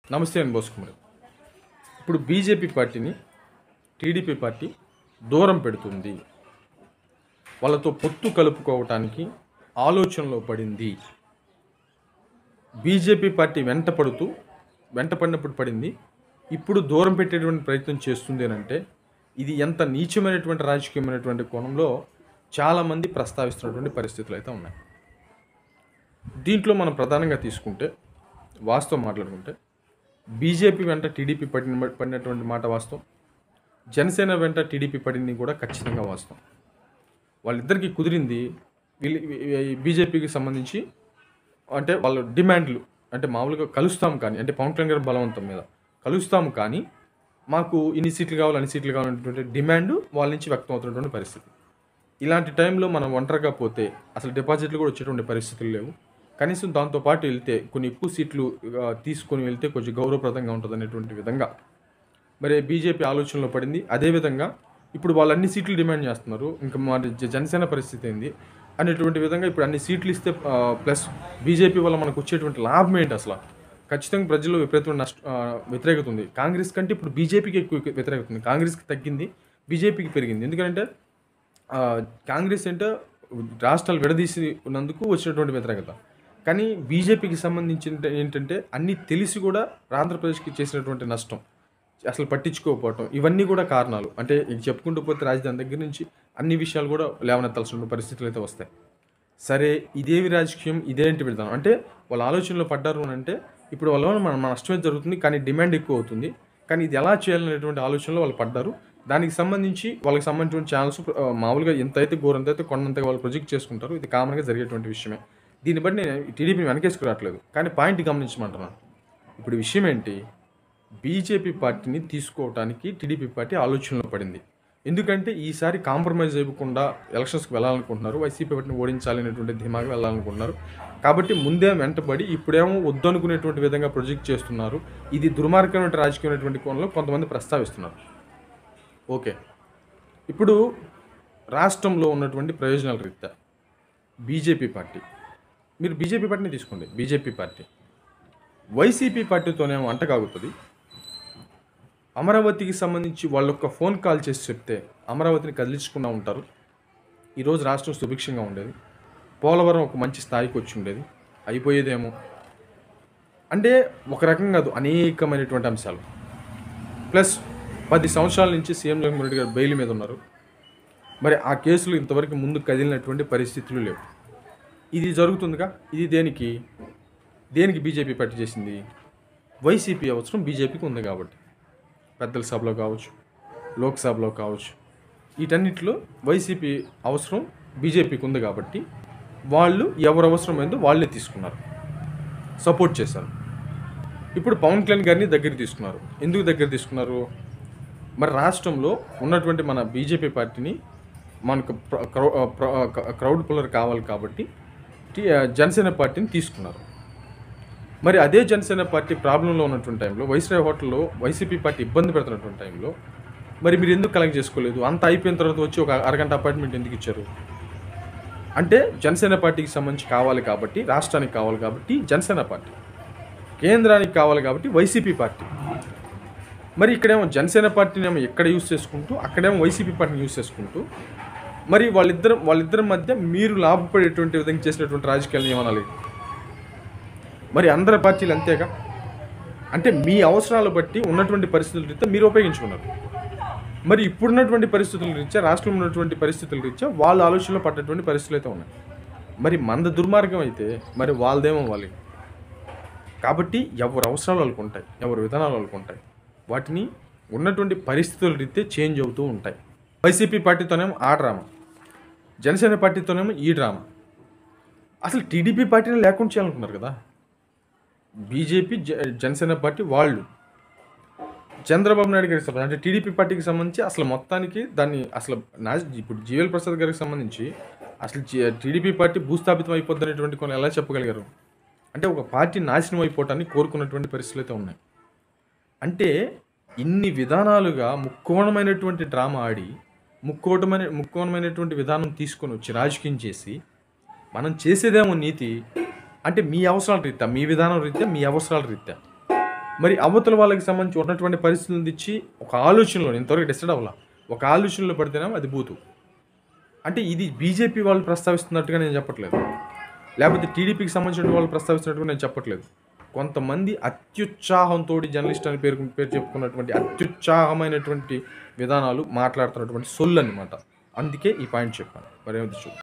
నమస్తే అని బోసుకుమార్ ఇప్పుడు బీజేపీ పార్టీని టీడీపీ పార్టీ దూరం పెడుతుంది వాళ్ళతో పొత్తు కలుపుకోవటానికి ఆలోచనలో పడింది బీజేపీ పార్టీ వెంట పడుతూ వెంట పడినప్పుడు పడింది ఇప్పుడు దూరం పెట్టేటువంటి ప్రయత్నం చేస్తుంది అని అంటే ఇది ఎంత నీచమైనటువంటి రాజకీయమైనటువంటి కోణంలో చాలామంది ప్రస్తావిస్తున్నటువంటి పరిస్థితులు అయితే ఉన్నాయి దీంట్లో మనం ప్రధానంగా తీసుకుంటే వాస్తవం మాట్లాడుకుంటే బీజేపీ వెంట టీడీపీ పడిన పడినటువంటి మాట వాస్తవం జనసేన వెంట టీడీపీ పడింది కూడా ఖచ్చితంగా వాస్తవం వాళ్ళిద్దరికీ కుదిరింది వీళ్ళు బీజేపీకి సంబంధించి అంటే వాళ్ళ డిమాండ్లు అంటే మామూలుగా కలుస్తాం కానీ అంటే పవన్ కళ్యాణ్ గారి బలవంతం మీద కలుస్తాము కానీ మాకు ఇన్ని సీట్లు కావాలి అన్ని సీట్లు కావాలనేటువంటి డిమాండ్ వాళ్ళ నుంచి వ్యక్తం అవుతున్నటువంటి పరిస్థితి ఇలాంటి టైంలో మనం ఒంటరిగా పోతే అసలు డిపాజిట్లు కూడా వచ్చేటువంటి పరిస్థితులు లేవు కనీసం దాంతో పాటు వెళ్తే కొన్ని ఎక్కువ సీట్లు ఆ, తీసుకొని వెళ్తే కొంచెం గౌరవప్రదంగా ఉంటుంది అనేటువంటి విధంగా మరి బీజేపీ ఆలోచనలో పడింది అదేవిధంగా ఇప్పుడు వాళ్ళు అన్ని సీట్లు డిమాండ్ చేస్తున్నారు ఇంకా మరి జ- జనసేన పరిస్థితి ఏంది అనేటువంటి విధంగా ఇప్పుడు అన్ని సీట్లు ఇస్తే ప్లస్ బీజేపీ వల్ల మనకు వచ్చేటువంటి లాభం ఏంటి అసలు ఖచ్చితంగా ప్రజల్లో విపరీతమైన నష్ట ఆ, వ్యతిరేకత ఉంది కాంగ్రెస్ కంటే ఇప్పుడు బీజేపీకి ఎక్కువ వ్యతిరేకత ఉంది కాంగ్రెస్కి తగ్గింది బీజేపీకి పెరిగింది ఎందుకంటే ఆ, కాంగ్రెస్ అంటే రాష్ట్రాలు విడదీసి ఉన్నందుకు వచ్చినటువంటి వ్యతిరేకత కానీ బీజేపీకి సంబంధించి ఏంటంటే అన్నీ తెలిసి కూడా ఆంధ్రప్రదేశ్కి చేసినటువంటి నష్టం అసలు పట్టించుకోకపోవటం ఇవన్నీ కూడా కారణాలు అంటే ఇది చెప్పుకుంటూ పోతే రాజధాని దగ్గర నుంచి అన్ని విషయాలు కూడా లేవనెత్తాల్సిన పరిస్థితులు అయితే వస్తాయి సరే ఇదేవి రాజకీయం ఇదేంటి విధానం అంటే వాళ్ళ ఆలోచనలో పడ్డారు అని అంటే ఇప్పుడు వాళ్ళ వల్ల మన మన నష్టమే జరుగుతుంది కానీ డిమాండ్ ఎక్కువ అవుతుంది కానీ ఇది ఎలా చేయాలనేటువంటి ఆలోచనలో వాళ్ళు పడ్డారు దానికి సంబంధించి వాళ్ళకి సంబంధించిన ఛానల్స్ మామూలుగా ఎంత అయితే ఘోరంత అయితే కొండంతగా వాళ్ళు ప్రొజెక్ట్ చేసుకుంటారు ఇది కామన్గా జరిగేటువంటి విషయమే దీన్ని బట్టి నేను టీడీపీని వెనకేసుకురావట్లేదు కానీ పాయింట్ గమనించమంటున్నాను ఇప్పుడు విషయం ఏంటి బీజేపీ పార్టీని తీసుకోవడానికి టీడీపీ పార్టీ ఆలోచనలో పడింది ఎందుకంటే ఈసారి కాంప్రమైజ్ అవ్వకుండా ఎలక్షన్స్కి వెళ్ళాలనుకుంటున్నారు వైసీపీ పార్టీని ఓడించాలనేటువంటి ధీమాగా వెళ్ళాలనుకుంటున్నారు కాబట్టి ముందే వెంటబడి ఇప్పుడేమో వద్దనుకునేటువంటి విధంగా ప్రొజెక్ట్ చేస్తున్నారు ఇది దుర్మార్గమైన రాజకీయమైనటువంటి కోణంలో కొంతమంది ప్రస్తావిస్తున్నారు ఓకే ఇప్పుడు రాష్ట్రంలో ఉన్నటువంటి ప్రయోజనాల రీత్యా బీజేపీ పార్టీ మీరు బీజేపీ పార్టీని తీసుకోండి బీజేపీ పార్టీ వైసీపీ పార్టీతోనేమో అంటకాగుతుంది అమరావతికి సంబంధించి వాళ్ళ ఒక్క ఫోన్ కాల్ చేసి చెప్తే అమరావతిని కదిలించకుండా ఉంటారు ఈరోజు రాష్ట్రం సుభిక్షంగా ఉండేది పోలవరం ఒక మంచి స్థాయికి వచ్చి ఉండేది అయిపోయేదేమో అంటే ఒక రకం కాదు అనేకమైనటువంటి అంశాలు ప్లస్ పది సంవత్సరాల నుంచి సీఎం జగన్మోహన్ రెడ్డి గారు బెయిల్ మీద ఉన్నారు మరి ఆ కేసులు ఇంతవరకు ముందు కదిలినటువంటి పరిస్థితులు లేవు ఇది జరుగుతుందిగా ఇది దేనికి దేనికి బీజేపీ పార్టీ చేసింది వైసీపీ అవసరం బీజేపీకి ఉంది కాబట్టి పెద్దల సభలో కావచ్చు లోక్సభలో కావచ్చు వీటన్నిటిలో వైసీపీ అవసరం బీజేపీకి ఉంది కాబట్టి వాళ్ళు ఎవరు అవసరమైందో వాళ్ళే తీసుకున్నారు సపోర్ట్ చేశారు ఇప్పుడు పవన్ కళ్యాణ్ గారిని దగ్గర తీసుకున్నారు ఎందుకు దగ్గర తీసుకున్నారు మరి రాష్ట్రంలో ఉన్నటువంటి మన బీజేపీ పార్టీని మనకు ప్ర- క్రౌ- ప్ర- క్రౌడ్ పుల్లర్ కావాలి కాబట్టి టీ- జనసేన పార్టీని తీసుకున్నారు మరి అదే జనసేన పార్టీ ప్రాబ్లంలో ఉన్నటువంటి టైంలో వైస్రాయ్ హోటల్లో వైసీపీ పార్టీ ఇబ్బంది పెడుతున్నటువంటి టైంలో మరి మీరు ఎందుకు కలెక్ట్ చేసుకోలేదు అంత అయిపోయిన తర్వాత వచ్చి ఒక అరగంట అపాయింట్మెంట్ ఎందుకు ఇచ్చారు అంటే జనసేన పార్టీకి సంబంధించి కావాలి కాబట్టి రాష్ట్రానికి కావాలి కాబట్టి జనసేన పార్టీ కేంద్రానికి కావాలి కాబట్టి వైసీపీ పార్టీ మరి ఇక్కడేమో జనసేన పార్టీని ఏమో ఎక్కడ యూస్ చేసుకుంటూ అక్కడేమో వైసీపీ పార్టీని యూస్ చేసుకుంటూ మరి వాళ్ళిద్దరు వాళ్ళిద్దరి మధ్య మీరు లాభపడేటువంటి విధంగా చేసినటువంటి రాజకీయాలను ఏమనాలి మరి అందరి పార్టీలు అంతేగా అంటే మీ అవసరాలు బట్టి ఉన్నటువంటి పరిస్థితుల రీత్యా మీరు ఉపయోగించుకున్నారు మరి ఇప్పుడున్నటువంటి పరిస్థితుల రీత్యా రాష్ట్రంలో ఉన్నటువంటి పరిస్థితుల రీత్యా వాళ్ళ ఆలోచనలో పడ్డటువంటి పరిస్థితులు అయితే ఉన్నాయి మరి మంద దుర్మార్గం అయితే మరి వాళ్ళదేమో వాళ్ళు కాబట్టి ఎవరి అవసరాలు వాళ్ళకు ఉంటాయి ఎవరి విధానాలు వాళ్ళకు ఉంటాయి వాటిని ఉన్నటువంటి పరిస్థితుల రీత్యా చేంజ్ అవుతూ ఉంటాయి వైసీపీ పార్టీతోనేమో ఆ డ్రామా జనసేన పార్టీతోనేమో ఈ డ్రామా అసలు టీడీపీ పార్టీని లేకుండా చేయాలనుకున్నారు కదా బీజేపీ జ- జనసేన పార్టీ వాళ్ళు చంద్రబాబు నాయుడు గారికి సంబంధించి అంటే టీడీపీ పార్టీకి సంబంధించి అసలు మొత్తానికి దాన్ని అసలు నా ఇప్పుడు జీవల్ ప్రసాద్ గారికి సంబంధించి అసలు జీ- టీడీపీ పార్టీ భూస్థాపితం అయిపోద్ది అనేటువంటి కొన్ని ఎలా చెప్పగలిగారు అంటే ఒక పార్టీ నాశనం అయిపోవటాన్ని కోరుకున్నటువంటి పరిస్థితులు అయితే ఉన్నాయి అంటే ఇన్ని విధానాలుగా ముక్కోణమైనటువంటి డ్రామా ఆడి ముక్కోటమైన ముక్కోణమైనటువంటి విధానం తీసుకొని వచ్చి రాజకీయం చేసి మనం చేసేదేమో నీతి అంటే మీ అవసరాల రీత్యా మీ విధానం రీత్యా మీ అవసరాల రీత్యా మరి అవతల వాళ్ళకి సంబంధించి ఉన్నటువంటి పరిస్థితులను తెచ్చి ఒక ఆలోచనలో నేను ఇంతవరకు డిసైడ్ అవ్వాల ఒక ఆలోచనలో పడితేనే అది బూతు అంటే ఇది బీజేపీ వాళ్ళు ప్రస్తావిస్తున్నట్టుగా నేను చెప్పట్లేదు లేకపోతే టీడీపీకి సంబంధించిన వాళ్ళు ప్రస్తావిస్తున్నట్టుగా నేను చెప్పట్లేదు కొంతమంది అత్యుత్సాహంతో జర్నలిస్ట్ అని పేరు పేరు చెప్పుకున్నటువంటి అత్యుత్సాహమైనటువంటి విధానాలు మాట్లాడుతున్నటువంటి సొల్లు అనమాట అందుకే ఈ పాయింట్ చెప్పాను మరేమిటి చూ